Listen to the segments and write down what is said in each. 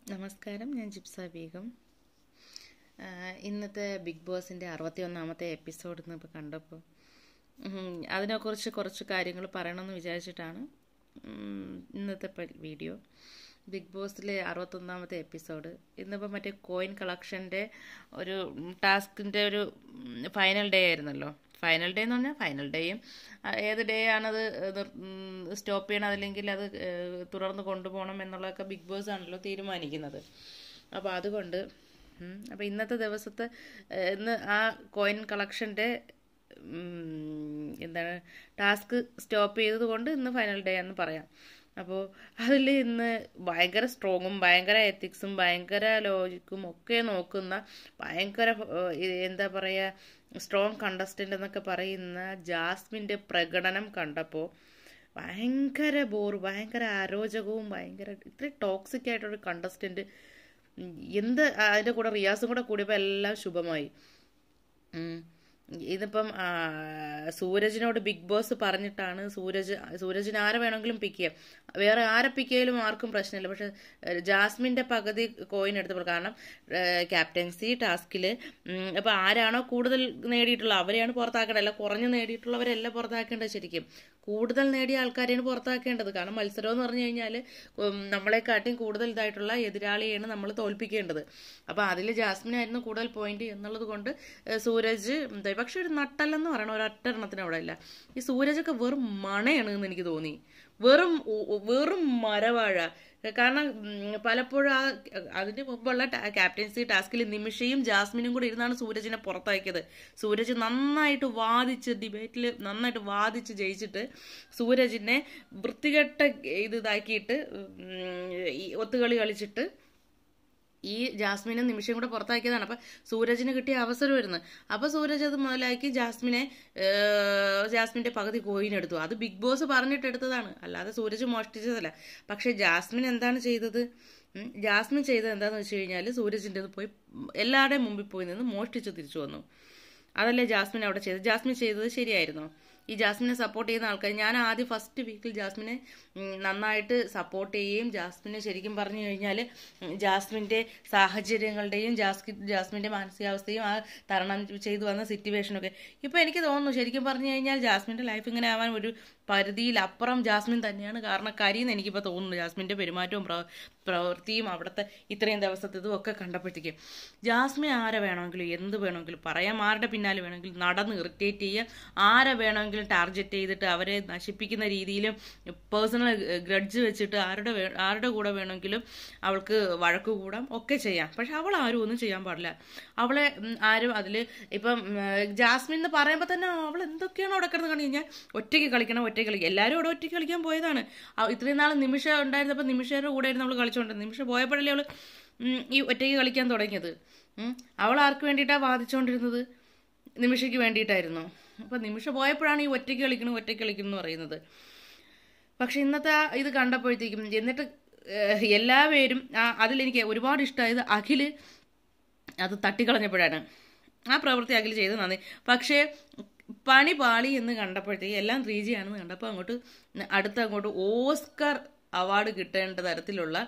നമസ്കാരം ഞാൻ ജിപ്സ ബീഗം ആ, ഇന്നത്തെ ബിഗ് ബോസിൻ്റെ അറുപത്തി ഒന്നാമത്തെ എപ്പിസോഡ് ഇന്ന് ഇപ്പോൾ കണ്ടപ്പോൾ ഉം, അതിനെക്കുറിച്ച് കുറച്ച് കാര്യങ്ങൾ പറയണമെന്ന് വിചാരിച്ചിട്ടാണ് ഉം, ഇന്നത്തെ പ- വീഡിയോ ബിഗ് ബോസിലെ അറുപത്തൊന്നാമത്തെ എപ്പിസോഡ് ഇന്നിപ്പോൾ മറ്റേ കോയിൻ കളക്ഷൻ്റെ ഒരു ടാസ്കിൻ്റെ ഒരു ഫൈനൽ ഡേ ആയിരുന്നല്ലോ ഫൈനൽ ഡേ എന്ന് പറഞ്ഞാൽ ഫൈനൽ ഡേയും ആ, ഏത് ഡേ ആണത് സ്റ്റോപ്പ് ചെയ്യണം അല്ലെങ്കിൽ അത് ഏഹ്, തുടർന്ന് കൊണ്ടുപോകണം എന്നുള്ളതൊക്കെ ബിഗ് ബോസ് ആണല്ലോ തീരുമാനിക്കുന്നത് അപ്പോൾ അതുകൊണ്ട് ഉം, അപ്പോൾ ഇന്നത്തെ ദിവസത്തെ ഏഹ്, ഇന്ന് ആ കോയിൻ കളക്ഷൻ്റെ എന്താണ് ടാസ്ക് സ്റ്റോപ്പ് ചെയ്തത് കൊണ്ട് ഇന്ന് ഫൈനൽ ഡേ എന്ന് പറയാം അപ്പോൾ അതിൽ ഇന്ന് ഭയങ്കര സ്ട്രോങ്ങും ഭയങ്കര എത്തിക്സും ഭയങ്കര ലോജിക്കും ഒക്കെ നോക്കുന്ന ഭയങ്കര ഏഹ്, ഇത് എന്താ പറയുക സ്ട്രോങ് കണ്ടസ്റ്റൻ്റ് എന്നൊക്കെ പറയുന്ന ജാസ്മിൻ്റെ പ്രകടനം കണ്ടപ്പോൾ ഭയങ്കര ബോർ ഭയങ്കര അരോചകവും ഭയങ്കര ഇത്രയും ടോക്സിക് ആയിട്ടൊരു കണ്ടസ്റ്റൻ്റ് എന്ത് അതിൻ്റെ കൂടെ റിയാസും കൂടെ കൂടിയപ്പോൾ എല്ലാം ശുഭമായി ഉം. ഇതിപ്പം ആ, സൂരജിനോട് ബിഗ് ബോസ് പറഞ്ഞിട്ടാണ് സൂരജ് സൂരജിന് ആരെ വേണമെങ്കിലും പിക്ക് ചെയ്യാം വേറെ ആരെ പിക്ക് ചെയ്യലും ആർക്കും പ്രശ്നമില്ല പക്ഷെ ഏഹ്, ജാസ്മിന്റെ പകുതി കോയിൻ എടുത്തപ്പോൾ കാരണം ക്യാപ്റ്റൻസി ടാസ്കിൽ അപ്പോൾ ആരാണോ കൂടുതൽ നേടിയിട്ടുള്ളത് അവരെയാണ് പുറത്താക്കേണ്ടത് അല്ല കുറഞ്ഞ് നേടിയിട്ടുള്ളവരല്ല പുറത്താക്കേണ്ടത് ശരിക്കും കൂടുതൽ നേടിയ ആൾക്കാരെയാണ് പുറത്താക്കേണ്ടത് കാരണം മത്സരം എന്ന് പറഞ്ഞു കഴിഞ്ഞാൽ നമ്മളെക്കാട്ടിയും കൂടുതൽ ഇതായിട്ടുള്ള എതിരാളിയാണ് നമ്മൾ തോൽപ്പിക്കേണ്ടത് അപ്പോൾ അതിൽ ജാസ്മിനായിരുന്നു കൂടുതൽ പോയിന്റ് എന്നുള്ളത് കൊണ്ട് ഏഹ്, സൂരജ് എന്താ പക്ഷെ ഒരു നട്ടല്ലെന്ന് പറയണ ഒരൊറ്റ എണ്ണത്തിന് അവിടെ ഇല്ല ഈ സൂരജൊക്കെ വെറും മണയാണ് എന്ന് എനിക്ക് തോന്നി വെറും ഉ- ഉ- വെറും മരവാഴ കാരണം ഉം, പലപ്പോഴും ആ അതിന് മുമ്പുള്ള ടാ- ക്യാപ്റ്റൻസി ടാസ്കിൽ നിമിഷയും ജാസ്മിനും കൂടി ഇരുന്നാണ് സൂരജിനെ പുറത്താക്കിയത് സൂരജ് നന്നായിട്ട് വാദിച്ച് ഡിബേറ്റിൽ നന്നായിട്ട് വാദിച്ച് ജയിച്ചിട്ട് സൂരജിനെ വൃത്തികെട്ട ഇത് ഇതാക്കിയിട്ട് ഉം, ഈ ഒത്തുകളി കളിച്ചിട്ട് ഈ ജാസ്മിനെ നിമിഷം കൂടെ പുറത്താക്കിയതാണ് അപ്പൊ സൂരജിന് കിട്ടിയ അവസരമായിരുന്നു അപ്പൊ സൂരജ് അത് മുതലാക്കി ജാസ്മിനെ ഏഹ്, ജാസ്മിന്റെ പകുതി കോയിൻ എടുത്തു അത് ബിഗ് ബോസ് പറഞ്ഞിട്ട് എടുത്തതാണ് അല്ലാതെ സൂരജ് മോഷ്ടിച്ചതല്ല പക്ഷെ ജാസ്മിൻ എന്താണ് ചെയ്തത് ഉം, ജാസ്മിൻ ചെയ്തത് എന്താന്ന് വെച്ച് കഴിഞ്ഞാൽ സൂരജിന്റെ പോയി എല്ലാവരുടെയും മുമ്പിൽ പോയി നിന്ന് മോഷ്ടിച്ച് തിരിച്ചു വന്നു അതല്ലേ ജാസ്മിൻ അവിടെ ചെയ്തത് ജാസ്മിൻ ചെയ്തത് ശരിയായിരുന്നോ ഈ ജാസ്മിനെ സപ്പോർട്ട് ചെയ്യുന്ന ആൾക്കാർ ഞാൻ ആദ്യം ഫസ്റ്റ് വീക്കിൽ ജാസ്മിനെ ഉം, നന്നായിട്ട് സപ്പോർട്ട് ചെയ്യുകയും ജാസ്മിനെ ശരിക്കും പറഞ്ഞു കഴിഞ്ഞാൽ ജാസ്മിൻ്റെ സാഹചര്യങ്ങളുടെയും ജാസ്കി ജാസ്മിൻ്റെ മാനസികാവസ്ഥയും ആ തരണം ചെയ്തു വന്ന സിറ്റുവേഷനൊക്കെ ഇപ്പോൾ എനിക്ക് തോന്നുന്നു ശരിക്കും പറഞ്ഞു കഴിഞ്ഞാൽ ജാസ്മിൻ്റെ ലൈഫ് ഇങ്ങനെ ആവാൻ ഒരു പരിധിയിലപ്പുറം ജാസ്മിൻ തന്നെയാണ് കാരണക്കാരി എന്ന് എനിക്കിപ്പോൾ തോന്നുന്നു ജാസ്മിൻ്റെ പെരുമാറ്റവും പ്രവ- പ്രവൃത്തിയും അവിടുത്തെ ഇത്രയും ദിവസത്തെ ഇതും ഒക്കെ കണ്ടപ്പോഴത്തേക്കും ജാസ്മിൻ ആരെ വേണമെങ്കിലും എന്ത് വേണമെങ്കിലും പറയാം ആരുടെ പിന്നാലെ വേണമെങ്കിലും നടന്ന് ഇറിറ്റേറ്റ് ചെയ്യാം ആരെ വേണമെങ്കിലും ടാർഗറ്റ് ചെയ്തിട്ട് അവരെ നശിപ്പിക്കുന്ന രീതിയിലും പേഴ്സണൽ ഗ്രഡ്ജ് വെച്ചിട്ട് ആരുടെ വേ- ആരുടെ കൂടെ വേണമെങ്കിലും അവൾക്ക് വഴക്ക് കൂടാം ഒക്കെ ചെയ്യാം പക്ഷെ അവൾ ആരും ഒന്നും ചെയ്യാൻ പാടില്ല അവളെ ഉം, ആരും അതിൽ ഇപ്പം ഉം, ജാസ്മിൻ എന്ന് പറയുമ്പോൾ തന്നെ അവൾ എന്തൊക്കെയാണ് അവിടെ കിടന്ന് കണ്ടു കഴിഞ്ഞാൽ ഒറ്റയ്ക്ക് കളിക്കണം ഒറ്റയ്ക്ക് കളിക്കുക എല്ലാവരും അവിടെ ഒറ്റയ്ക്ക് കളിക്കാൻ പോയതാണ് ആ, ഇത്രയും നാൾ നിമിഷ ഉണ്ടായിരുന്നപ്പോൾ നിമിഷയുടെ കൂടെ ആയിരുന്നു അവൾ കളിച്ചുകൊണ്ടിരുന്നത് നിമിഷ പോയപ്പോഴല്ലേ അവൾ ഉം, ഈ ഒറ്റയ്ക്ക് കളിക്കാൻ തുടങ്ങിയത് ഉം, അവൾ ആർക്ക് വേണ്ടിയിട്ടാണ് വാദിച്ചുകൊണ്ടിരുന്നത് നിമിഷയ്ക്ക് വേണ്ടിയിട്ടായിരുന്നു അപ്പം നിമിഷ പോയപ്പോഴാണ് ഈ ഒറ്റയ്ക്ക് കളിക്കണം ഒറ്റയ്ക്ക് കളിക്കണം എന്ന് പറയുന്നത് പക്ഷെ ഇന്നത്തെ ആ ഇത് കണ്ടപ്പോഴത്തേക്കും എന്നിട്ട് ഏഹ്, എല്ലാവരും ആ അതിലെനിക്ക് ഒരുപാട് ഇഷ്ടമായത് അഖില് അത് തട്ടിക്കളഞ്ഞപ്പോഴാണ് ആ പ്രവൃത്തി അഖിൽ ചെയ്ത് നന്ദി പക്ഷേ പണി പാളി എന്ന് കണ്ടപ്പോഴത്തേക്ക് എല്ലാം ത്രീ ജി ആണെന്ന് കണ്ടപ്പോൾ അങ്ങോട്ട് അടുത്ത അങ്ങോട്ട് ഓസ്കർ അവാർഡ് കിട്ടേണ്ട തരത്തിലുള്ള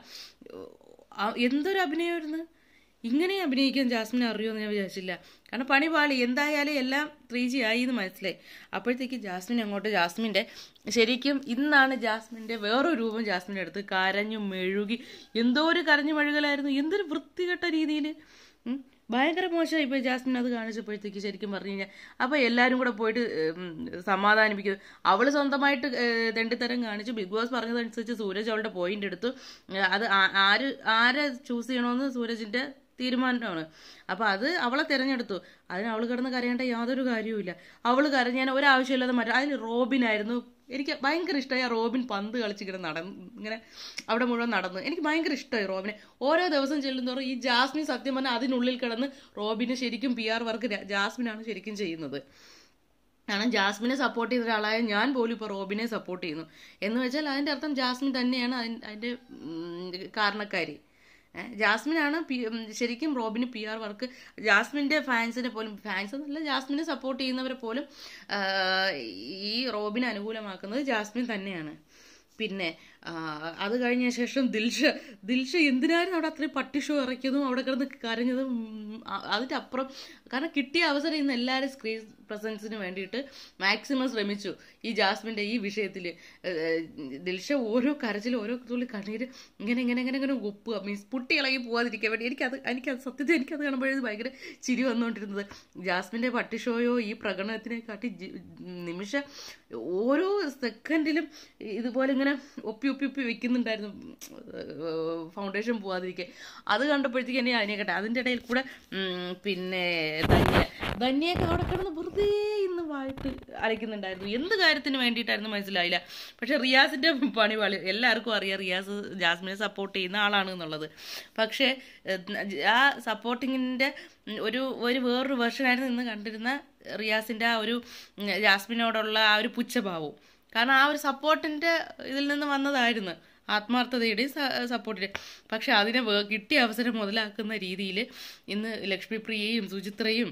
ആ, എന്തൊരു അഭിനയമായിരുന്നു ഇങ്ങനെ അഭിനയിക്കാൻ ജാസ്മിനെ അറിയുമെന്ന് ഞാൻ വിചാരിച്ചില്ല കാരണം പണി പാളി എന്തായാലും എല്ലാം ത്രീ ജി ആയി എന്ന് മനസ്സിലായി അപ്പോഴത്തേക്ക് ജാസ്മിൻ അങ്ങോട്ട് ജാസ്മിൻ്റെ ശരിക്കും ഇന്നാണ് ജാസ്മിൻ്റെ വേറൊരു രൂപം ജാസ്മിൻ എടുത്ത് കരഞ്ഞു മെഴുകി എന്തോ ഒരു കരഞ്ഞു മെഴുകലായിരുന്നു എന്തൊരു വൃത്തികെട്ട രീതിയിൽ ഭയങ്കര മോശമായി ഇപ്പോൾ ജാസ്മിൻ അത് കാണിച്ചപ്പോഴത്തേക്ക് ശരിക്കും പറഞ്ഞു കഴിഞ്ഞാൽ അപ്പോൾ എല്ലാവരും കൂടെ പോയിട്ട് ഉം, സമാധാനിപ്പിക്കും അവൾ സ്വന്തമായിട്ട് ഏഹ്, തെണ്ടിത്തരം കാണിച്ചു ബിഗ് ബോസ് പറഞ്ഞതനുസരിച്ച് സൂരജ് അവളുടെ പോയിന്റ് എടുത്തു ഏഹ്, അത് ആ- ആര് ആരെ ചൂസ് ചെയ്യണമെന്ന് സൂരജിന്റെ തീരുമാനമാണ് അപ്പൊ അത് അവളെ തിരഞ്ഞെടുത്തു അതിന് അവൾ കിടന്ന് കരയേണ്ട യാതൊരു കാര്യവുമില്ല അവൾ കരഞ്ഞാൽ ഒരാവശ്യമില്ലാതെ മറ്റേ അതിൽ റോബിനായിരുന്നു എനിക്ക് ഭയങ്കര ഇഷ്ടമായി ആ റോബിൻ പന്ത് കളിച്ച് ഇങ്ങനെ നടന്ന് ഇങ്ങനെ അവിടെ മുഴുവൻ നടന്നു എനിക്ക് ഭയങ്കര ഇഷ്ടമായി റോബിനെ ഓരോ ദിവസം ചെല്ലുന്തോറും ഈ ജാസ്മിൻ സത്യം പറഞ്ഞാൽ അതിനുള്ളിൽ കിടന്ന് റോബിന് ശരിക്കും പി ആർ വർക്ക് ജാസ്മിനാണ് ശരിക്കും ചെയ്യുന്നത് കാരണം ജാസ്മിനെ സപ്പോർട്ട് ചെയ്ത ഒരാളായ ഞാൻ പോലും ഇപ്പോൾ റോബിനെ സപ്പോർട്ട് ചെയ്യുന്നു എന്ന് വെച്ചാൽ അതിൻ്റെ അർത്ഥം ജാസ്മിൻ തന്നെയാണ് അതിൻ- അതിൻ്റെ ഉം, കാരണക്കാരി ഏ, ജാസ്മിനാണ് പി- ഉം, ശരിക്കും റോബിന് പി ആർ വർക്ക് ജാസ്മിൻ്റെ ഫാൻസിനെ പോലും ഫാൻസ് എന്നല്ല ജാസ്മിനെ സപ്പോർട്ട് ചെയ്യുന്നവരെ പോലും ആ, ഈ റോബിനെ അനുകൂലമാക്കുന്നത് ജാസ്മിൻ തന്നെയാണ് പിന്നെ ആ, അത് കഴിഞ്ഞ ശേഷം ദിൽഷ ദിൽഷ എന്തിനായിരുന്നു അവിടെ അത്രയും പട്ടി ഷോ ഇറക്കിയതും അവിടെ കിടന്ന് കരഞ്ഞതും ഉം, അ- അതിന്റെ അപ്പുറം കാരണം കിട്ടിയ അവസരം ഇന്ന് എല്ലാവരും സ്ക്രീൻ പ്രസൻസിന് വേണ്ടിയിട്ട് മാക്സിമം ശ്രമിച്ചു ഈ ജാസ്മിന്റെ ഈ വിഷയത്തിൽ ദിൽഷ ഓരോ കരച്ചിലും ഓരോ തുള്ളി കണ്ണീര് ഇങ്ങനെ ഇങ്ങനെ ഇങ്ങനെ ഇങ്ങനെ ഒപ്പുക മീൻസ് പുട്ടി ഇളകി പോകാതിരിക്കാൻ വേണ്ടി എനിക്കത് എനിക്കത് സത്യത്തിൽ എനിക്കത് കാണുമ്പോഴേ ഭയങ്കര ചിരി വന്നുകൊണ്ടിരുന്നത് ജാസ്മിന്റെ പട്ടി ഷോയോ ഈ പ്രകടനത്തിനെ കാട്ടി ജി- നിമിഷ ഓരോ സെക്കൻഡിലും ഇതുപോലെ ഇങ്ങനെ ഒപ്പി ഒപ്പി ഒപ്പി വെക്കുന്നുണ്ടായിരുന്നു ഫൗണ്ടേഷൻ പോവാതിരിക്കാൻ അത് കണ്ടപ്പോഴത്തേക്ക് എന്നെ അതിനെ കേട്ടെ അതിൻ്റെ ഇടയിൽ കൂടെ ഉം, പിന്നെ ധന്യ ധന്യൊക്കെ അവിടെ കിടന്ന് വെറുതെ ഇന്ന് വായിട്ട് അലയ്ക്കുന്നുണ്ടായിരുന്നു എന്ത് കാര്യത്തിന് വേണ്ടിയിട്ടായിരുന്നു മനസ്സിലായില്ല പക്ഷെ റിയാസിന്റെ പണി വളി എല്ലാവർക്കും അറിയാം റിയാസ് ജാസ്മിനെ സപ്പോർട്ട് ചെയ്യുന്ന ആളാണ് എന്നുള്ളത് പക്ഷേ ഏഹ്, ആ സപ്പോർട്ടിങ്ങിന്റെ ഒരു ഒരു വേറൊരു വേർഷനായിരുന്നു ഇന്ന് കണ്ടിരുന്ന റിയാസിന്റെ ആ ഒരു ഉം, ജാസ്മിനോടുള്ള ആ ഒരു പുച്ഛഭാവവും കാരണം ആ ഒരു സപ്പോർട്ടിന്റെ ഇതിൽ നിന്ന് വന്നതായിരുന്നു ആത്മാർത്ഥതയുടെയും സപ്പോർട്ടിന്റെ പക്ഷെ അതിനെ വേ- കിട്ടിയ അവസരം മുതലാക്കുന്ന രീതിയിൽ ഇന്ന് ലക്ഷ്മി പ്രിയയും സുചിത്രയും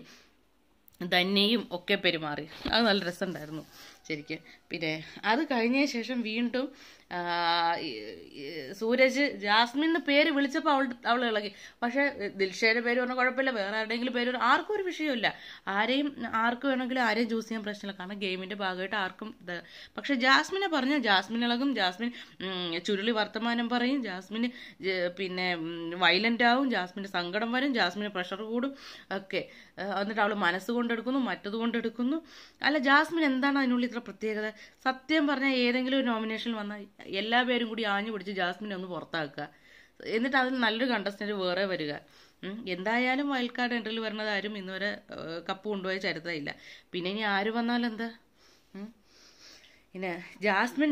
ധന്യയും ഒക്കെ പെരുമാറി അത് നല്ല രസമുണ്ടായിരുന്നു ശരിക്കും പിന്നെ അത് കഴിഞ്ഞ ശേഷം വീണ്ടും ആ, ഈ- ഈ സൂരജ് ജാസ്മിൻ എന്ന് പേര് വിളിച്ചപ്പോൾ അവൾ അവൾ ഇളകി പക്ഷെ ദിൽഷയുടെ പേര് പറഞ്ഞാൽ കുഴപ്പമില്ല വേറെ ആരുടെയെങ്കിലും പേര് പറഞ്ഞാൽ ആർക്കും ഒരു വിഷയമില്ല ആരെയും ആർക്ക് വേണമെങ്കിലും ആരെയും ചൂസ് ചെയ്യാൻ പ്രശ്നമില്ല കാരണം ഗെയിമിന്റെ ഭാഗമായിട്ട് ആർക്കും ഇത് പക്ഷെ ജാസ്മിനെ പറഞ്ഞാൽ ജാസ്മിൻ ഇളകും ജാസ്മിൻ ഉം, ചുരുളി വർത്തമാനം പറയും ജാസ്മിന് ജ- പിന്നെ വയലന്റ് ആവും ജാസ്മിന് സങ്കടം വരും ജാസ്മിന് പ്രഷർ കൂടും ഒക്കെ ഏഹ് എന്നിട്ട് അവൾ മനസ്സ് കൊണ്ടെടുക്കുന്നു മറ്റത് കൊണ്ടെടുക്കുന്നു അല്ല ജാസ്മിൻ എന്താണ് അതിനുള്ളിൽ ഇത്ര പ്രത്യേകത സത്യം പറഞ്ഞാൽ ഏതെങ്കിലും ഒരു നോമിനേഷനിൽ വന്നാൽ എല്ലാ പേരും കൂടി ആഞ്ഞു പിടിച്ച് ജാസ്മിനെ ഒന്ന് പുറത്താക്കുക എന്നിട്ട് അതിൽ നല്ലൊരു കണ്ടസ്റ്റന്റ് വേറെ വരിക ഉം. എന്തായാലും വൈൽഡ് കാർഡ് എൻട്രിയിൽ വരുന്നത് ആരും ഇന്നുവരെ ഏഹ് കപ്പ് കൊണ്ടുപോയ ചരിത്രമില്ല പിന്നെ ഇനി ആര് വന്നാലും എന്താ ഉം. പിന്നെ ജാസ്മിൻ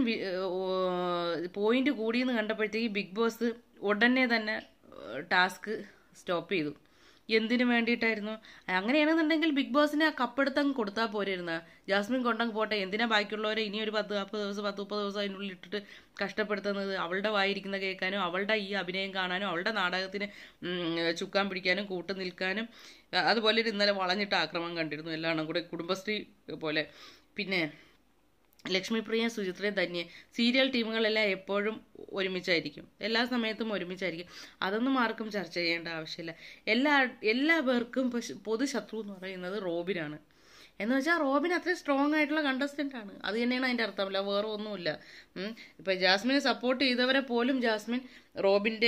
പോയിന്റ് കൂടിയെന്ന് കണ്ടപ്പോഴത്തേക്ക് ബിഗ് ബോസ് ഉടനെ തന്നെ ടാസ്ക് സ്റ്റോപ്പ് ചെയ്തു എന്തിനു വേണ്ടിയിട്ടായിരുന്നു അങ്ങനെയാണെന്നുണ്ടെങ്കിൽ ബിഗ് ബോസിനെ ആ കപ്പെടുത്തങ്ങ് കൊടുത്താൽ പോരായിരുന്നു ജാസ്മിൻ കൊണ്ടങ്ങ് പോട്ടെ എന്തിനാ ബാക്കിയുള്ളവരെ ഇനി ഒരു പത്ത് നാൽപ്പത് ദിവസം പത്ത് മുപ്പത് ദിവസം അതിനുള്ളിൽ ഇട്ടിട്ട് കഷ്ടപ്പെടുത്തുന്നത് അവളുടെ വായിരിക്കുന്ന കേൾക്കാനും അവളുടെ ഈ അഭിനയം കാണാനും അവളുടെ നാടകത്തിന് ഉം, ചുക്കാൻ പിടിക്കാനും കൂട്ടു നിൽക്കാനും അതുപോലെ ഒരു ഇന്നലെ വളഞ്ഞിട്ട് ആക്രമണം കണ്ടിരുന്നു എല്ലാം കൂടെ കുടുംബശ്രീ പോലെ പിന്നെ ലക്ഷ്മി പ്രിയ സുചിത്ര ധന്യ സീരിയൽ ടീമുകളെല്ലാം എപ്പോഴും ഒരുമിച്ചായിരിക്കും എല്ലാ സമയത്തും ഒരുമിച്ചായിരിക്കും അതൊന്നും ആർക്കും ചർച്ച ചെയ്യേണ്ട ആവശ്യമില്ല എല്ലാ എല്ലാ പേർക്കും പശ്- പൊതു ശത്രു എന്ന് പറയുന്നത് റോബിനാണ് എന്ന് വെച്ചാൽ റോബിൻ അത്രയും സ്ട്രോങ് ആയിട്ടുള്ള കണ്ടസ്റ്റന്റ് ആണ് അത് തന്നെയാണ് അതിന്റെ അർത്ഥം അല്ല വേറെ ഒന്നുമില്ല ഉം. ഇപ്പൊ ജാസ്മിനെ സപ്പോർട്ട് ചെയ്തവരെ പോലും ജാസ്മിൻ റോബിന്റെ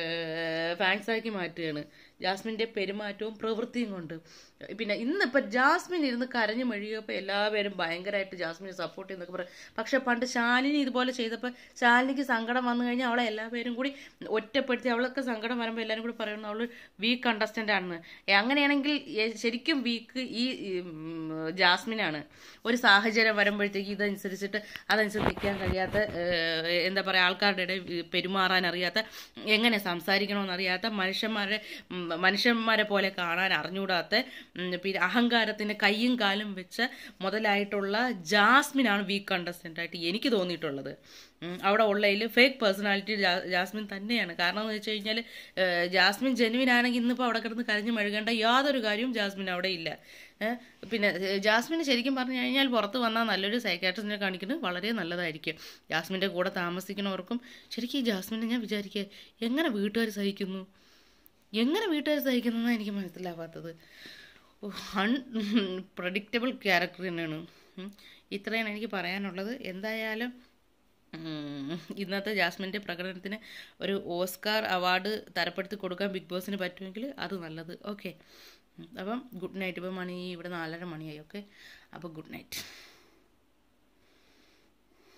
ഫാൻസ് ആക്കി മാറ്റുകയാണ് ജാസ്മിന്റെ പെരുമാറ്റവും പ്രവൃത്തിയും കൊണ്ട് പിന്നെ ഇന്നിപ്പോ ജാസ്മിൻ ഇരുന്ന് കരഞ്ഞു മെഴുകിയപ്പോൾ എല്ലാവരും ഭയങ്കരമായിട്ട് ജാസ്മിനെ സപ്പോർട്ട് ചെയ്യുന്നൊക്കെ പറയും പക്ഷെ പണ്ട് ശാലിനി ഇതുപോലെ ചെയ്തപ്പോൾ ശാലിനിക്ക് സങ്കടം വന്നു കഴിഞ്ഞാൽ അവളെ എല്ലാവരും കൂടി ഒറ്റപ്പെടുത്തി അവളൊക്കെ സങ്കടം വരുമ്പോൾ എല്ലാവരും കൂടി പറയുന്നു അവള് വീക്ക് കണ്ടസ്റ്റന്റ് ആണെന്ന് ഏ, അങ്ങനെയാണെങ്കിൽ ഏ, ശരിക്കും വീക്ക് ഈ ഉം, ജാസ്മിനാണ് ഒരു സാഹചര്യം വരുമ്പോഴത്തേക്ക് ഇതനുസരിച്ചിട്ട് അതനുസരിച്ച് നിൽക്കാൻ കഴിയാത്ത ഏ, എന്താ പറയുക ആൾക്കാരുടെ ഇടയിൽ പെരുമാറാൻ അറിയാത്ത എങ്ങനെ സംസാരിക്കണമെന്ന് അറിയാത്ത മനുഷ്യന്മാരെ ഉം, മനുഷ്യന്മാരെ പോലെ കാണാൻ അറിഞ്ഞൂടാത്ത ഉം, പിന്നെ അഹങ്കാരത്തിന് കൈയും കാലും വെച്ച മുതലായിട്ടുള്ള ജാസ്മിനാണ് വീക്ക് കണ്ടസ്റ്റന്റ് ആയിട്ട് എനിക്ക് തോന്നിയിട്ടുള്ളത് ഉം, അവിടെ ഉള്ളതിൽ ഫേക്ക് പേഴ്സണാലിറ്റി ജാസ്മിൻ തന്നെയാണ് കാരണം എന്ന് വെച്ച് കഴിഞ്ഞാൽ ജാസ്മിൻ ജെനുവിൻ ആണെങ്കിൽ ഇന്നിപ്പോൾ അവിടെ കിടന്ന് കരഞ്ഞു മെഴുകേണ്ട യാതൊരു കാര്യവും ജാസ്മിൻ അവിടെ ഇല്ല ഏഹ് പിന്നെ ഏഹ് ജാസ്മിന് ശരിക്കും പറഞ്ഞു കഴിഞ്ഞാൽ പുറത്ത് വന്നാൽ നല്ലൊരു സൈക്കാട്രിസ്റ്റിനെ കാണിക്കുന്നത് വളരെ നല്ലതായിരിക്കും ജാസ്മിൻ്റെ കൂടെ താമസിക്കുന്നവർക്കും ശരിക്കും ഈ ജാസ്മിനെ ഞാൻ വിചാരിക്കുക എങ്ങനെ വീട്ടുകാർ സഹിക്കുന്നു എങ്ങനെ വീട്ടുകാർ സഹിക്കുന്നു എനിക്ക് മനസ്സിലാവാത്തത് അൺ പ്രഡിക്റ്റബിൾ ക്യാരക്ടർ തന്നെയാണ് ഉം. ഇത്രയാണ് എനിക്ക് പറയാനുള്ളത് എന്തായാലും ഉം, ഇന്നത്തെ ജാസ്മിൻ്റെ പ്രകടനത്തിന് ഒരു ഓസ്കാർ അവാർഡ് തരപ്പെടുത്തി കൊടുക്കാൻ ബിഗ് ബോസിന് പറ്റുമെങ്കിൽ അത് നല്ലത് ഓക്കെ അപ്പം ഗുഡ് നൈറ്റ് ഇപ്പം മണി ഇവിടെ നാലര മണിയായി ഓക്കെ അപ്പോൾ ഗുഡ് നൈറ്റ്